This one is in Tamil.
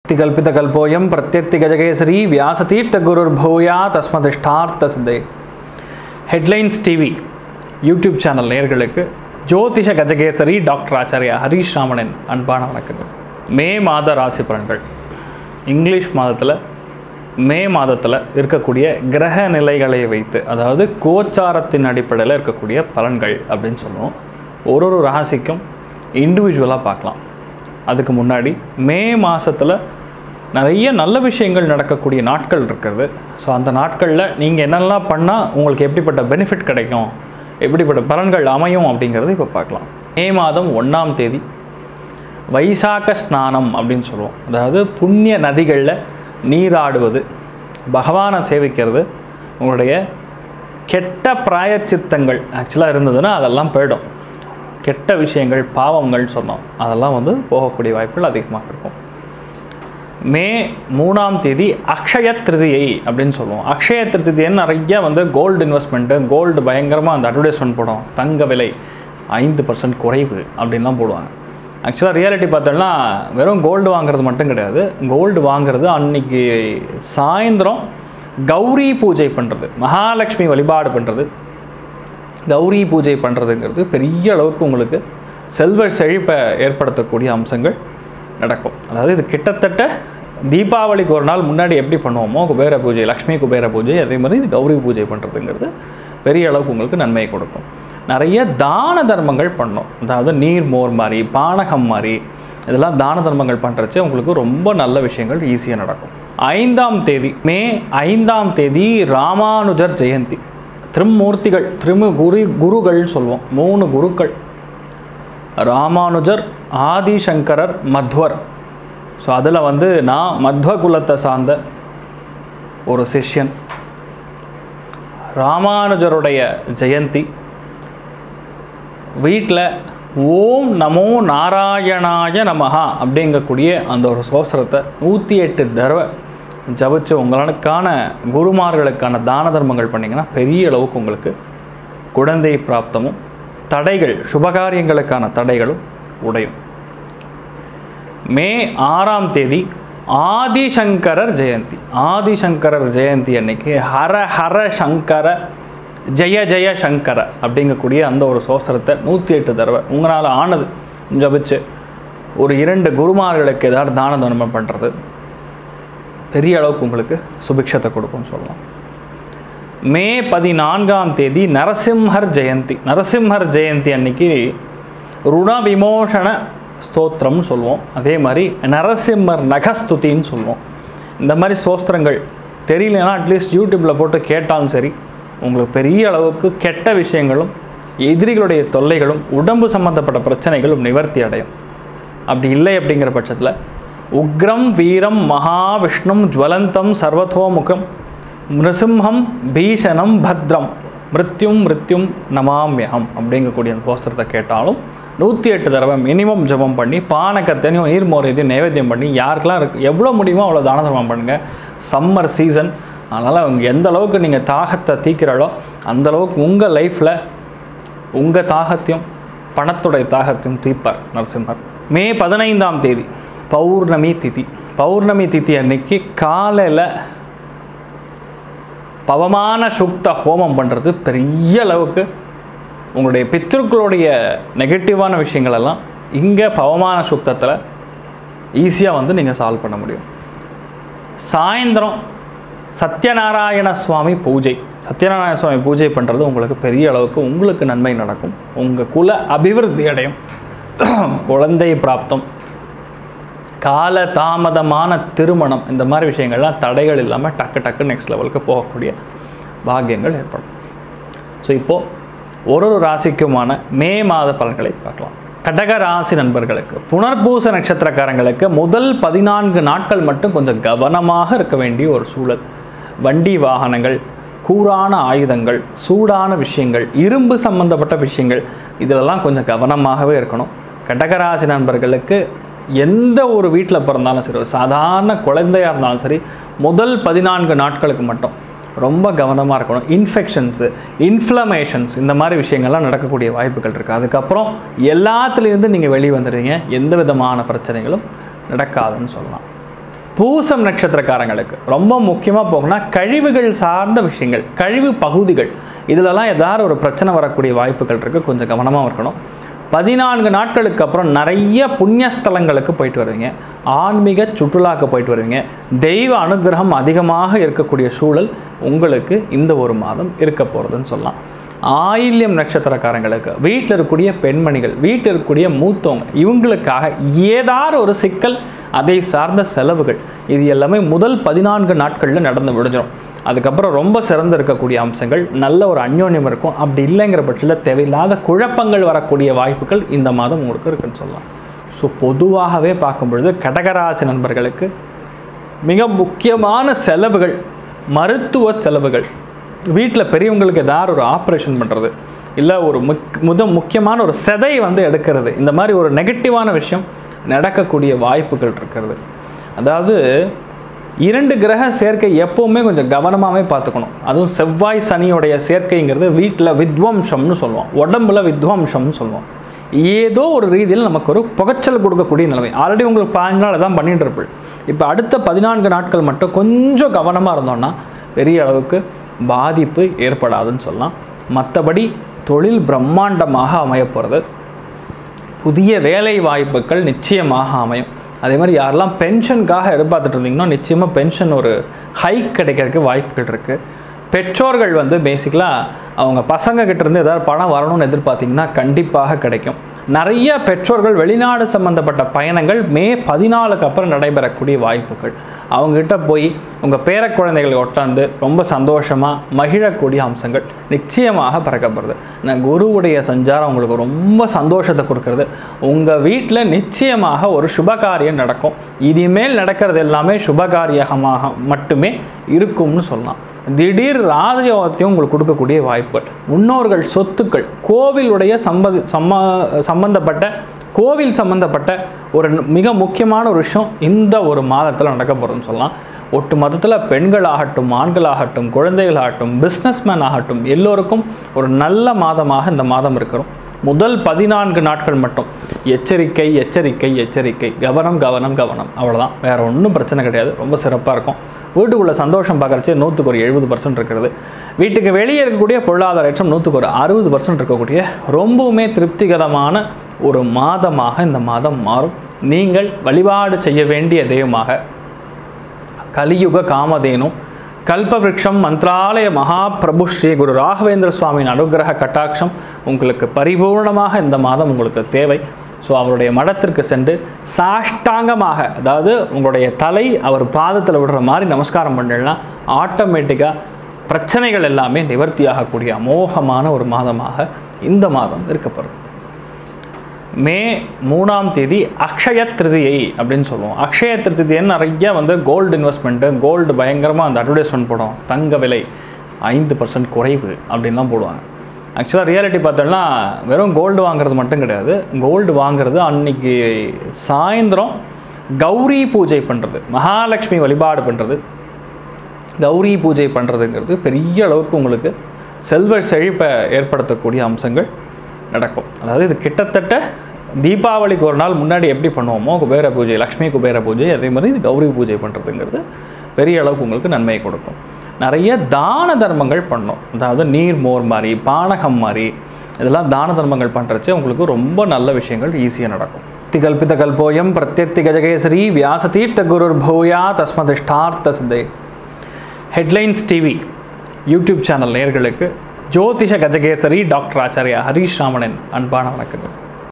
திகல்பிதகல்போயம் பிரத்யர்த்தி கஜகேசரி வியாசதீர்த்த குருர் பூயா தஸ்மதிஷ்டார்த்த சித்தை ஹெட்லைன்ஸ் டிவி யூடியூப் சேனல் நேயர்களுக்கு ஜோதிஷ கஜகேசரி டாக்டர் ஆச்சாரியா ஹரீஷ் ராமனின் அன்பான வணக்கங்கள் மே மாத ராசி பலன்கள் இங்கிலீஷ் மாதத்தில் மே மாதத்தில் இருக்கக்கூடிய கிரக நிலைகளை வைத்து அதாவது கோச்சாரத்தின் அடிப்படையில் இருக்கக்கூடிய பலன்கள் அப்படின்னு சொல்லுவோம் ஒரு ஒரு ராசிக்கும் இண்டிவிஜுவலாக பார்க்கலாம் அதுக்கு முன்னாடி மே மாதத்தில் நிறைய நல்ல விஷயங்கள் நடக்கக்கூடிய நாட்கள் இருக்கிறது ஸோ அந்த நாட்களில் நீங்கள் என்னெல்லாம் பண்ணால் உங்களுக்கு எப்படிப்பட்ட பெனிஃபிட் கிடைக்கும் எப்படிப்பட்ட பலன்கள் அமையும் அப்படிங்கிறது இப்போ பார்க்கலாம் மே மாதம் ஒன்றாம் தேதி வைசாக்க ஸ்நானம் அப்படின்னு சொல்லுவோம் அதாவது புண்ணிய நதிகளில் நீராடுவது பகவானை சேவிக்கிறது உங்களுடைய கெட்ட பிராயச்சித்தங்கள் ஆக்சுவலாக இருந்ததுன்னா அதெல்லாம் போயிடும் கெட்ட விஷயங்கள் பாவங்கள் சொன்னோம் அதெல்லாம் வந்து போகக்கூடிய வாய்ப்புகள் அதிகமாக இருக்கும் மே மூணாம் தேதி அக்ஷய திருதியை அப்படின்னு சொல்லுவோம் அக்ஷய திருதியன்னு நிறைய வந்து கோல்டு இன்வெஸ்ட்மெண்ட்டு கோல்டு பயங்கரமாக அந்த அட்வர்டைஸ்மெண்ட் போடும் தங்க விலை ஐந்து பர்சன்ட் குறைவு அப்படின்லாம் போடுவாங்க ஆக்சுவலாக ரியாலிட்டி பார்த்தோம்னா வெறும் கோல்டு வாங்குறது மட்டும் கிடையாது கோல்டு வாங்குறது அன்னைக்கு சாயந்தரம் கௌரி பூஜை பண்ணுறது மகாலட்சுமி வழிபாடு பண்ணுறது கௌரி பூஜை பண்ணுறதுங்கிறது பெரிய அளவுக்கு உங்களுக்கு செல்வ செழிப்பை ஏற்படுத்தக்கூடிய அம்சங்கள் நடக்கும் அதாவது இது கிட்டத்தட்ட தீபாவளிக்கு ஒரு நாள் முன்னாடி எப்படி பண்ணுவோமோ குபேர பூஜை லக்ஷ்மி குபேர பூஜை அதே மாதிரி இது கௌரி பூஜை பண்ணுறதுங்கிறது பெரிய அளவுக்கு உங்களுக்கு நன்மையை கொடுக்கும் நிறைய தான தர்மங்கள் பண்ணோம் அதாவது நீர் மோர் மாதிரி பானகம் மாதிரி இதெல்லாம் தான தர்மங்கள் பண்ணுறச்சு உங்களுக்கு ரொம்ப நல்ல விஷயங்கள் ஈஸியாக நடக்கும் ஐந்தாம் தேதி மே ஐந்தாம் தேதி ராமானுஜர் ஜெயந்தி திருமூர்த்திகள் திருமு குரு குருகள் சொல்லுவோம் மூணு குருக்கள் ராமானுஜர் ஆதிசங்கரர் மத்வர் ஸோ அதில் வந்து நான் மத்வ குலத்தை சார்ந்த ஒரு சிஷ்யன் ராமானுஜருடைய ஜெயந்தி வீட்டில் ஓம் நமோ நாராயணாய நமஹா அப்படிங்கக்கூடிய அந்த ஒரு சோஸ்திரத்தை நூற்றி எட்டு தடவை ஜபிச்சு உங்களுக்கான குருமார்களுக்கான தான தர்மங்கள் பண்ணிங்கன்னா பெரிய அளவுக்கு உங்களுக்கு குழந்தை பிராப்தமும் தடைகள் சுபகாரியங்களுக்கான தடைகளும் உடையும் மே ஆறாம் தேதி ஆதிசங்கரர் ஜெயந்தி ஆதிசங்கரர் ஜெயந்தி அன்னைக்கு ஹர ஹர சங்கர ஜெய ஜெய சங்கர அப்படிங்கக்கூடிய அந்த ஒரு சோஸ்திரத்தை நூற்றி எட்டு தடவை உங்களால் ஆனது ஜபிச்சு ஒரு இரண்டு குருமார்களுக்கு ஏதாவது தான தர்மம் பண்ணுறது பெரிய அளவுக்கு உங்களுக்கு சுபிக்ஷத்தை கொடுக்கும்னு சொல்லலாம் மே பதினான்காம் தேதி நரசிம்ஹர் ஜெயந்தி நரசிம்ஹர் ஜெயந்தி அன்னைக்கு ருண விமோசன ஸ்தோத்திரம்னு சொல்லுவோம் அதே மாதிரி நரசிம்மர் நகஸ்துதின்னு சொல்லுவோம் இந்த மாதிரி ஸ்தோத்திரங்கள் தெரியலனா அட்லீஸ்ட் யூடியூப்பில் போட்டு கேட்டாலும் சரி உங்களுக்கு பெரிய அளவுக்கு கெட்ட விஷயங்களும் எதிரிகளுடைய தொல்லைகளும் உடம்பு சம்மந்தப்பட்ட பிரச்சனைகளும் நிவர்த்தி அடையும் அப்படி இல்லை அப்படிங்கிற பட்சத்தில் உக்ரம் வீரம் மகாவிஷ்ணும் ஜுவலந்தம் சர்வதோமுகம் மிருசிம்ஹம் பீஷணம் பத்ரம் மிருத்யும் மிருத்யும் நமாமியம் அப்படிங்கக்கூடிய அந்த சோஸ்திரத்தை கேட்டாலும் நூற்றி எட்டு தடவை மினிமம் ஜபம் பண்ணி பானக்கத்தனையும் நீர்மோர் இதையும் நைவேத்தியம் பண்ணி யாருக்கெல்லாம் இருக்கு எவ்வளோ முடியுமோ அவ்வளோ தான தர்மம் பண்ணுங்கள் சம்மர் சீசன் அதனால் அவங்க எந்த அளவுக்கு நீங்கள் தாகத்தை தீக்கிறாளோ அந்த அளவுக்கு உங்கள் லைஃப்பில் உங்கள் தாகத்தையும் பணத்துடைய தாகத்தையும் தீர்ப்பார் நரசிம்மர் மே பதினைந்தாம் தேதி பௌர்ணமி திதி பௌர்ணமி திதி அன்னைக்கு காலையில் பவமான சுக்த ஹோமம் பண்ணுறது பெரிய அளவுக்கு உங்களுடைய பித்திருக்களுடைய நெகட்டிவான விஷயங்கள் எல்லாம் இங்கே பவமான சுத்தத்தில் ஈஸியாக வந்து நீங்கள் சால்வ் பண்ண முடியும் சாயந்தரம் சத்யநாராயண சுவாமி பூஜை சத்யநாராயண சுவாமி பூஜை பண்ணுறது உங்களுக்கு பெரிய அளவுக்கு உங்களுக்கு நன்மை நடக்கும் உங்கள் குல அபிவிருத்தி அடையும் குழந்தை பிராப்தம் கால தாமதமான திருமணம் இந்த மாதிரி விஷயங்கள்லாம் தடைகள் இல்லாமல் டக்கு டக்கு நெக்ஸ்ட் லெவலுக்கு போகக்கூடிய பாக்கியங்கள் ஏற்படும் ஸோ இப்போது ஒரு ஒரு ராசிக்குமான மே மாத பலன்களை பார்க்கலாம் கடக ராசி நண்பர்களுக்கு புனர்பூச நட்சத்திரக்காரங்களுக்கு முதல் பதினான்கு நாட்கள் மட்டும் கொஞ்சம் கவனமாக இருக்க வேண்டிய ஒரு சூழல் வண்டி வாகனங்கள் கூரான ஆயுதங்கள் சூடான விஷயங்கள் இரும்பு சம்பந்தப்பட்ட விஷயங்கள் இதிலெல்லாம் கொஞ்சம் கவனமாகவே இருக்கணும் கடகராசி நண்பர்களுக்கு எந்த ஒரு வீட்டில் பிறந்தாலும் சரி ஒரு சாதாரண குழந்தையாக இருந்தாலும் சரி முதல் பதினான்கு நாட்களுக்கு மட்டும் ரொம்ப கவனமாக இருக்கணும் இன்ஃபெக்ஷன்ஸு இன்ஃப்ளமேஷன்ஸ் இந்த மாதிரி விஷயங்கள்லாம் நடக்கக்கூடிய வாய்ப்புகள் இருக்குது அதுக்கப்புறம் எல்லாத்துலேருந்து நீங்கள் வெளியே வந்துடுவீங்க எந்த விதமான பிரச்சனைகளும் நடக்காதுன்னு சொல்லலாம் பூசம் நட்சத்திரக்காரங்களுக்கு ரொம்ப முக்கியமாக போகணும்னா கழிவுகள் சார்ந்த விஷயங்கள் கழிவு பகுதிகள் இதிலெல்லாம் ஏதாவது ஒரு பிரச்சனை வரக்கூடிய வாய்ப்புகள் இருக்குது கொஞ்சம் கவனமாக இருக்கணும் பதினான்கு நாட்களுக்கு அப்புறம் நிறைய புண்ணிய ஸ்தலங்களுக்கு போயிட்டு வருவீங்க ஆன்மீக சுற்றுலாக்கு போயிட்டு வருவீங்க தெய்வ அனுகிரகம் அதிகமாக இருக்கக்கூடிய சூழல் உங்களுக்கு இந்த ஒரு மாதம் இருக்க போகிறதுன்னு சொல்லலாம் ஆயில்யம் நட்சத்திரக்காரங்களுக்கு வீட்டில் இருக்கக்கூடிய பெண்மணிகள் வீட்டில் இருக்கக்கூடிய மூத்தவங்க இவங்களுக்காக ஏதாவது ஒரு சிக்கல் அதை சார்ந்த செலவுகள் இது எல்லாமே முதல் பதினான்கு நாட்களில் நடந்து முடிஞ்சிடும் அதுக்கப்புறம் ரொம்ப சிறந்து இருக்கக்கூடிய அம்சங்கள் நல்ல ஒரு அந்யோன்யம் இருக்கும் அப்படி இல்லைங்கிற பட்சத்தில் தேவையில்லாத குழப்பங்கள் வரக்கூடிய வாய்ப்புகள் இந்த மாதம் உங்களுக்கு இருக்குன்னு சொல்லலாம் ஸோ பொதுவாகவே பார்க்கும் பொழுது கடகராசி நண்பர்களுக்கு மிக முக்கியமான செலவுகள் மருத்துவ செலவுகள் வீட்டில் பெரியவங்களுக்கு ஏதாவது ஒரு ஆப்ரேஷன் பண்ணுறது இல்லை ஒரு முக் முத முக்கியமான ஒரு செதை வந்து எடுக்கிறது இந்த மாதிரி ஒரு நெகட்டிவான விஷயம் நடக்கக்கூடிய வாய்ப்புகள் இருக்கிறது அதாவது இரண்டு கிரக சேர்க்கை எப்போவுமே கொஞ்சம் கவனமாகவே பார்த்துக்கணும் அதுவும் செவ்வாய் சனியோடைய சேர்க்கைங்கிறது வீட்டில் வித்வம்சம்னு சொல்லுவோம் உடம்புல வித்வம்சம்னு சொல்லுவோம் ஏதோ ஒரு ரீதியில் நமக்கு ஒரு புகைச்சல் கொடுக்கக்கூடிய நிலைமை ஆல்ரெடி உங்களுக்கு பாஞ்சு நாள் தான் பண்ணிட்டு இருப்பீள் இப்போ அடுத்த பதினான்கு நாட்கள் மட்டும் கொஞ்சம் கவனமாக இருந்தோம்னா பெரிய அளவுக்கு பாதிப்பு ஏற்படாதுன்னு சொல்லலாம் மற்றபடி தொழில் பிரம்மாண்டமாக அமையப் போகிறது புதிய வேலை வாய்ப்புகள் நிச்சயமாக அமையும் அதே மாதிரி யாரெல்லாம் பென்ஷனுக்காக எதிர்பார்த்துட்டு இருந்தீங்கன்னா நிச்சயமாக பென்ஷன் ஒரு ஹைக் கிடைக்கிறதுக்கு வாய்ப்புகள் இருக்குது பெற்றோர்கள் வந்து பேசிக்கலாக அவங்க பசங்க கிட்ட இருந்து ஏதாவது பணம் வரணும்னு எதிர்பார்த்தீங்கன்னா கண்டிப்பாக கிடைக்கும் நிறைய பெற்றோர்கள் வெளிநாடு சம்பந்தப்பட்ட பயணங்கள் மே பதினாலுக்கு அப்புறம் நடைபெறக்கூடிய வாய்ப்புகள் அவங்ககிட்ட போய் உங்கள் பேர குழந்தைகளை உட்காந்து ரொம்ப சந்தோஷமாக மகிழக்கூடிய அம்சங்கள் நிச்சயமாக பிறக்கப்படுது நான் குருவுடைய சஞ்சாரம் உங்களுக்கு ரொம்ப சந்தோஷத்தை கொடுக்கறது உங்கள் வீட்டில் நிச்சயமாக ஒரு சுபகாரியம் நடக்கும் இனிமேல் நடக்கிறது எல்லாமே சுபகாரியமாக மட்டுமே இருக்கும்னு சொல்லலாம் திடீர் ராஜயோகத்தையும் உங்களுக்கு கொடுக்கக்கூடிய வாய்ப்புகள் முன்னோர்கள் சொத்துக்கள் கோவிலுடைய சம்பதி சம்ம சம்பந்தப்பட்ட கோவில் சம்பந்தப்பட்ட ஒரு மிக முக்கியமான ஒரு விஷயம் இந்த ஒரு மாதத்தில் நடக்க போகிறதுன்னு சொல்லலாம் ஒட்டு மொத்தத்தில் பெண்களாகட்டும் ஆண்களாகட்டும் குழந்தைகளாகட்டும் பிஸ்னஸ்மேன் ஆகட்டும் எல்லோருக்கும் ஒரு நல்ல மாதமாக இந்த மாதம் இருக்கிறோம் முதல் பதினான்கு நாட்கள் மட்டும் எச்சரிக்கை எச்சரிக்கை எச்சரிக்கை கவனம் கவனம் கவனம் அவ்வளோதான் வேறு ஒன்றும் பிரச்சனை கிடையாது ரொம்ப சிறப்பாக இருக்கும் வீட்டுக்குள்ள சந்தோஷம் பார்க்குறச்சே நூற்றுக்கு ஒரு எழுபது பர்சன்ட் இருக்கிறது வீட்டுக்கு வெளியே இருக்கக்கூடிய பொருளாதார ஏற்றம் நூற்றுக்கு ஒரு அறுபது பர்சன்ட் இருக்கக்கூடிய ரொம்பவுமே திருப்திகரமான ஒரு மாதமாக இந்த மாதம் மாறும் நீங்கள் வழிபாடு செய்ய வேண்டிய தெய்வமாக கலியுக காமதேனு கல்பவருஷம் மந்த்ராலய மகாபிரபு ஸ்ரீ குரு ராகவேந்திர சுவாமியின் அனுகிரக கட்டாட்சம் உங்களுக்கு பரிபூர்ணமாக இந்த மாதம் உங்களுக்கு தேவை ஸோ அவருடைய மடத்திற்கு சென்று சாஷ்டாங்கமாக அதாவது உங்களுடைய தலை அவர் பாதத்தில் விடுற மாதிரி நமஸ்காரம் பண்ணிடனா ஆட்டோமேட்டிக்காக பிரச்சனைகள் எல்லாமே நிவர்த்தியாகக்கூடிய அமோகமான ஒரு மாதமாக இந்த மாதம் இருக்கப்படும் மே மூணாம் தேதி அக்ஷய திருதியை அப்படின்னு சொல்லுவோம் அக்ஷய திருதியன்னு நிறைய வந்து கோல்டு இன்வெஸ்ட்மெண்ட்டு கோல்டு பயங்கரமாக அந்த அட்வர்டைஸ்மெண்ட் போடும் தங்க விலை ஐந்து பர்சன்ட் குறைவு அப்படின்லாம் போடுவாங்க ஆக்சுவலாக ரியாலிட்டி பார்த்தோம்னா வெறும் கோல்டு வாங்குறது மட்டும் கிடையாது கோல்டு வாங்குறது அன்னைக்கு சாயந்தரம் கௌரி பூஜை பண்ணுறது மகாலட்சுமி வழிபாடு பண்ணுறது கௌரி பூஜை பண்ணுறதுங்கிறது பெரிய அளவுக்கு உங்களுக்கு செல்வ செழிப்பை ஏற்படுத்தக்கூடிய அம்சங்கள் நடக்கும் அதாவது இது கிட்டத்தட்ட தீபாவளிக்கு ஒரு நாள் முன்னாடி எப்படி பண்ணுவோமோ குபேர பூஜை லக்ஷ்மி குபேர பூஜை அதே மாதிரி இது கௌரி பூஜை பண்ணுறதுங்கிறது பெரிய அளவுக்கு உங்களுக்கு நன்மையை கொடுக்கும் நிறைய தான தர்மங்கள் பண்ணோம் அதாவது நீர் மோர் மாதிரி பானகம் மாதிரி இதெல்லாம் தான தர்மங்கள் பண்ணுறச்சே உங்களுக்கு ரொம்ப நல்ல விஷயங்கள் ஈஸியாக நடக்கும் திகல்பித கல்போயம் பிரத்யத்தி கஜகேசரி வியாசதீர்த்த குருர் பூயா தஸ்மதிஷ்டார்த்த சித்தே ஹெட்லைன்ஸ் டிவி யூடியூப் சேனல் நேயர்களுக்கு ஜோதிஷ கஜகேசரி டாக்டர் ஆச்சாரியா ஹரீஷ் ராமனின் அன்பான வணக்கங்கள்